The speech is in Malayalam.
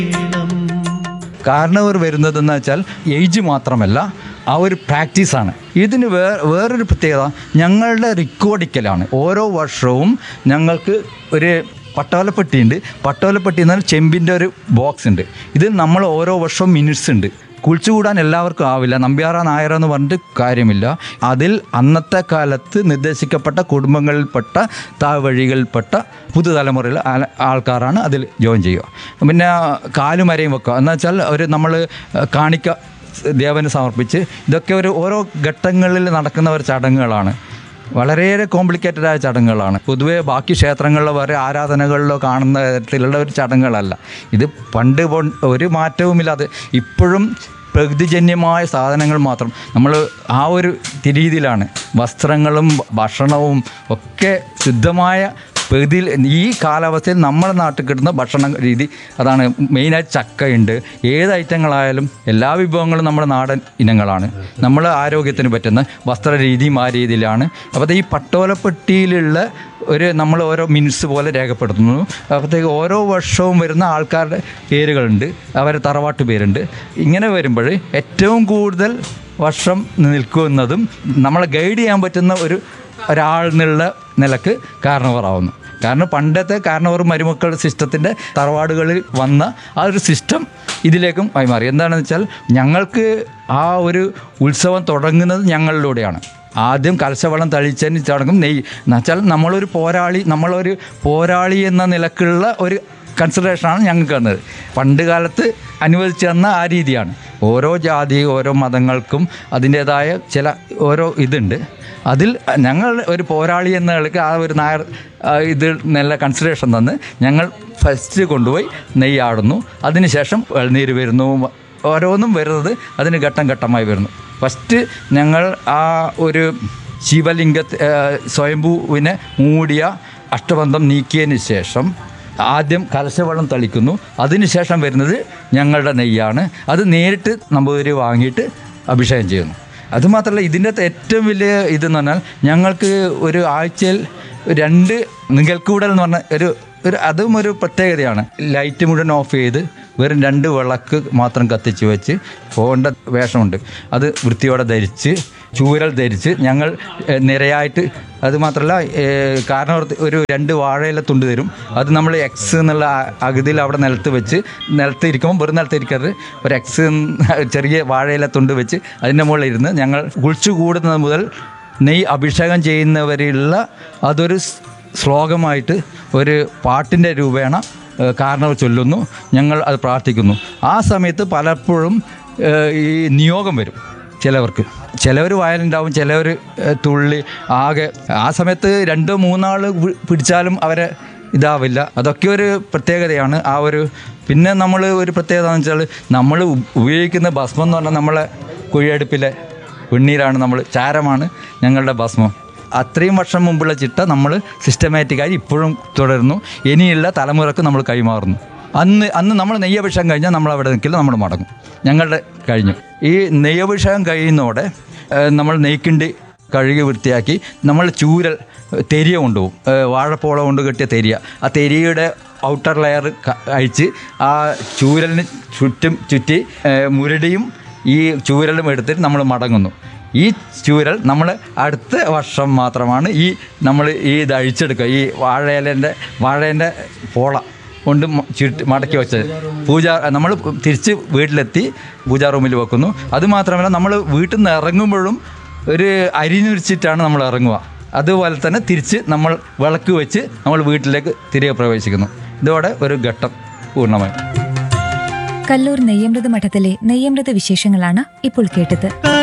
കാരണവർ വരുന്നതെന്ന് വെച്ചാൽ ഏജ് മാത്രമല്ല ആ ഒരു പ്രാക്ടീസാണ് ഇതിന് വേ വേറൊരു പ്രത്യേകത ഞങ്ങളുടെ റിക്കോർഡിക്കലാണ് ഓരോ വർഷവും ഞങ്ങൾക്ക് ഒരു പട്ടോലപ്പെട്ടിയുണ്ട് പട്ടോലപ്പെട്ടി എന്ന് പറഞ്ഞാൽ ചെമ്പിൻ്റെ ഒരു ബോക്സ് ഉണ്ട് ഇത് നമ്മൾ ഓരോ വർഷവും മിനിറ്റ്സ് ഉണ്ട് കുളിച്ചുകൂടാൻ എല്ലാവർക്കും ആവില്ല നമ്പ്യാറ നായർ എന്ന് പറഞ്ഞിട്ട് കാര്യമില്ല അതിൽ അന്നത്തെ കാലത്ത് നിർദ്ദേശിക്കപ്പെട്ട കുടുംബങ്ങളിൽപ്പെട്ട താഴ്വഴികളിൽപ്പെട്ട പുതുതലമുറയിലെ ആൾ- ആൾക്കാരാണ് അതിൽ ജോയിൻ ചെയ്യുക പിന്നെ കാലുമരയും വെക്കുക എന്ന് വെച്ചാൽ ഒരു നമ്മൾ കാണിക്ക ദേവന് സമർപ്പിച്ച് ഇതൊക്കെ ഒരു ഓരോ ഘട്ടങ്ങളിൽ നടക്കുന്ന ഒരു ചടങ്ങുകളാണ് വളരെയേറെ കോംപ്ലിക്കേറ്റഡ് ആയ ചടങ്ങുകളാണ് പൊതുവേ ബാക്കി ക്ഷേത്രങ്ങളിലോ വേറെ ആരാധനകളിലോ കാണുന്ന തരത്തിലുള്ള ഒരു ചടങ്ങുകളല്ല ഇത് പണ്ട് പൊ- ഒരു മാറ്റവുമില്ലാതെ ഇപ്പോഴും പ്രകൃതിജന്യമായ സാധനങ്ങൾ മാത്രം നമ്മൾ ആ ഒരു രീതിയിലാണ് വസ്ത്രങ്ങളും ഭക്ഷണവും ഒക്കെ ശുദ്ധമായ പ്രകൃതിയിൽ ഈ കാലാവസ്ഥയിൽ നമ്മുടെ നാട്ടിൽ കിട്ടുന്ന ഭക്ഷണ രീതി അതാണ് മെയിനായിട്ട് ചക്കയുണ്ട് ഏത് ഐറ്റങ്ങളായാലും എല്ലാ വിഭവങ്ങളും നമ്മുടെ നാടൻ ഇനങ്ങളാണ് നമ്മൾ ആരോഗ്യത്തിന് പറ്റുന്ന വസ്ത്രരീതിയും ആ രീതിയിലാണ് അപ്പോൾ ഈ പട്ടോലപ്പെട്ടിയിലുള്ള ഒരു നമ്മൾ ഓരോ മിനിറ്റ്സ് പോലെ രേഖപ്പെടുത്തുന്നു അപ്പോഴത്തേക്ക് ഓരോ വർഷവും വരുന്ന ആൾക്കാരുടെ പേരുകളുണ്ട് അവരുടെ തറവാട്ട് പേരുണ്ട് ഇങ്ങനെ വരുമ്പോൾ ഏറ്റവും കൂടുതൽ വർഷം നിൽക്കുന്നതും നമ്മളെ ഗൈഡ് ചെയ്യാൻ പറ്റുന്ന ഒരു ഒരാൾ എന്നുള്ള നിലക്ക് കാരണവറാവുന്നു കാരണം പണ്ടത്തെ കാരണവർ മരുമക്കൾ സിസ്റ്റത്തിൻ്റെ തറവാടുകളിൽ വന്ന ആ ഒരു സിസ്റ്റം ഇതിലേക്കും കൈമാറി എന്താണെന്ന് വെച്ചാൽ ഞങ്ങൾക്ക് ആ ഒരു ഉത്സവം തുടങ്ങുന്നത് ഞങ്ങളിലൂടെയാണ് ആദ്യം കലശവെള്ളം തളിച്ചതിന് തുടങ്ങും നെയ്യ് എന്നുവെച്ചാൽ നമ്മളൊരു പോരാളി നമ്മളൊരു പോരാളി എന്ന നിലക്കുള്ള ഒരു കൺസിഡറേഷനാണ് ഞങ്ങൾക്ക് തന്നത് പണ്ട് കാലത്ത് അനുവദിച്ചു തന്ന ആ രീതിയാണ് ഓരോ ജാതി ഓരോ മതങ്ങൾക്കും അതിൻ്റേതായ ചില ഓരോ ഇതുണ്ട് അതിൽ ഞങ്ങൾ ഒരു പോരാളി എന്ന നിലയ്ക്ക് ആ ഒരു നായർ ആ, ഇത് നല്ല കൺസിഡറേഷൻ തന്ന് ഞങ്ങൾ ഫസ്റ്റ് കൊണ്ടുപോയി നെയ്യാടുന്നു അതിനുശേഷം ഇളനീര് വരുന്നു ഓരോന്നും വരുന്നത് അതിന് ഘട്ടം ഘട്ടമായി വരുന്നു ഫസ്റ്റ് ഞങ്ങൾ ആ ഒരു ശിവലിംഗ സ്വയംഭൂവിനെ മൂടിയ അഷ്ടബന്ധം നീക്കിയതിന് ശേഷം ആദ്യം കലശവെള്ളം തളിക്കുന്നു അതിനുശേഷം വരുന്നത് ഞങ്ങളുടെ നെയ്യാണ് അത് നേരിട്ട് നമ്പൂതിരി വാങ്ങിയിട്ട് അഭിഷേകം ചെയ്യുന്നു അതുമാത്രമല്ല ഇതിൻ്റെ അകത്ത് ഏറ്റവും വലിയ ഇതെന്ന് പറഞ്ഞാൽ ഞങ്ങൾക്ക് ഒരു ആഴ്ചയിൽ രണ്ട് നികൽക്കൂടൽ എന്ന് പറഞ്ഞ ഒരു ഒരു അതും ഒരു പ്രത്യേകതയാണ് ലൈറ്റ് മുഴുവൻ ഓഫ് ചെയ്ത് വെറും രണ്ട് വിളക്ക് മാത്രം കത്തിച്ച് വെച്ച് പോകേണ്ട വേഷമുണ്ട് അത് വൃത്തിയോടെ ധരിച്ച് ചൂരൽ ധരിച്ച് ഞങ്ങൾ ഏ, നിരയായിട്ട് അത് മാത്രമല്ല ഏ, കാരണം ഓർത്ത് ഒരു രണ്ട് വാഴയില തുണ്ട് തരും അത് നമ്മൾ എക്സ് എന്നുള്ള ആ- അഗതിയിൽ അവിടെ നിലത്ത് വെച്ച് നിലത്ത് ഇരിക്കുമ്പോൾ വെറും നിലത്ത് ഇരിക്കരുത് ഒരു എക്സ് ചെറിയ വാഴയില തുണ്ട് വെച്ച് അതിൻ്റെ മുകളിൽ ഇരുന്ന് ഞങ്ങൾ കുളിച്ചു കൂടുന്നത് മുതൽ നെയ് അഭിഷേകം ചെയ്യുന്നവരെയുള്ള അതൊരു സ് ശ്ലോകമായിട്ട് ഒരു പാട്ടിൻ്റെ രൂപേണ ഏഹ് കാരണവർ ചൊല്ലുന്നു ഞങ്ങൾ അത് പ്രാർത്ഥിക്കുന്നു ആ സമയത്ത് പലപ്പോഴും ഏഹ് ഈ നിയോഗം വരും ചിലവർക്ക് ചിലവർ വയലുണ്ടാവും ചിലവർ ഏഹ് തുള്ളി ആകെ ആ സമയത്ത് രണ്ടോ മൂന്നാൾ പിടിച്ചാലും അവരെ ഇതാവില്ല അതൊക്കെ ഒരു പ്രത്യേകതയാണ് ആ ഒരു പിന്നെ നമ്മൾ ഒരു പ്രത്യേകത എന്ന് വെച്ചാൽ നമ്മൾ ഉപയോഗിക്കുന്ന ഭസ്മം എന്ന് പറഞ്ഞാൽ നമ്മളെ കുഴിയടുപ്പിലെ വെണ്ണീരാണ് നമ്മൾ ചാരമാണ് ഞങ്ങളുടെ ഭസ്മം അത്രയും വർഷം മുമ്പുള്ള ചിട്ട നമ്മൾ സിസ്റ്റമാറ്റിക്കായി ഇപ്പോഴും തുടരുന്നു ഇനിയുള്ള തലമുറക്ക് നമ്മൾ കൈമാറുന്നു അന്ന് അന്ന് നമ്മൾ നെയ്യഭിഷേകം കഴിഞ്ഞാൽ നമ്മൾ അവിടെ നിൽക്കില്ല നമ്മൾ മടങ്ങും ഞങ്ങളുടെ കഴിഞ്ഞു ഈ നെയ്യഭിഷേകം കഴിയുന്നതോടെ ഏഹ്, നമ്മൾ നെയ്ക്കിണ്ടി കഴുകി വൃത്തിയാക്കി നമ്മൾ ചൂരൽ ഏഹ്, തെരിയ കൊണ്ടുപോകും ഏഹ്, വാഴപ്പോള കൊണ്ട് കെട്ടിയ തെരിയ ആ തെരിയുടെ ഔട്ടർ ലെയർ അഴിച്ച് ആ ചൂരലിന് ചുറ്റും ചുറ്റി ഏഹ്, മുരടിയും ഈ ചൂരലും എടുത്തിട്ട് നമ്മൾ മടങ്ങുന്നു ഈ ചൂരൽ നമ്മൾ അടുത്ത വർഷം മാത്രമാണ് ഈ നമ്മൾ ഈ ഇത് അഴിച്ചെടുക്കുക ഈ വാഴയിലേൻ്റെ വാഴേൻ്റെ പോള കൊണ്ട് മ- ചുരുട്ടി മടക്കി വെച്ചത് പൂജ നമ്മൾ തിരിച്ച് വീട്ടിലെത്തി പൂജാ റൂമിൽ വെക്കുന്നു അതുമാത്രമല്ല നമ്മൾ വീട്ടിൽ നിന്ന് ഇറങ്ങുമ്പോഴും ഒരു അരിഞ്ഞുരിച്ചിട്ടാണ് നമ്മൾ ഇറങ്ങുക അതുപോലെ തന്നെ തിരിച്ച് നമ്മൾ വിളക്ക് വെച്ച് നമ്മൾ വീട്ടിലേക്ക് തിരികെ പ്രവേശിക്കുന്നു ഇതോടെ ഒരു ഘട്ടം പൂർണ്ണമായി കല്ലൂർ നെയ്യമൃത മഠത്തിലെ നെയ്യമൃത വിശേഷങ്ങളാണ് ഇപ്പോൾ കേട്ടത്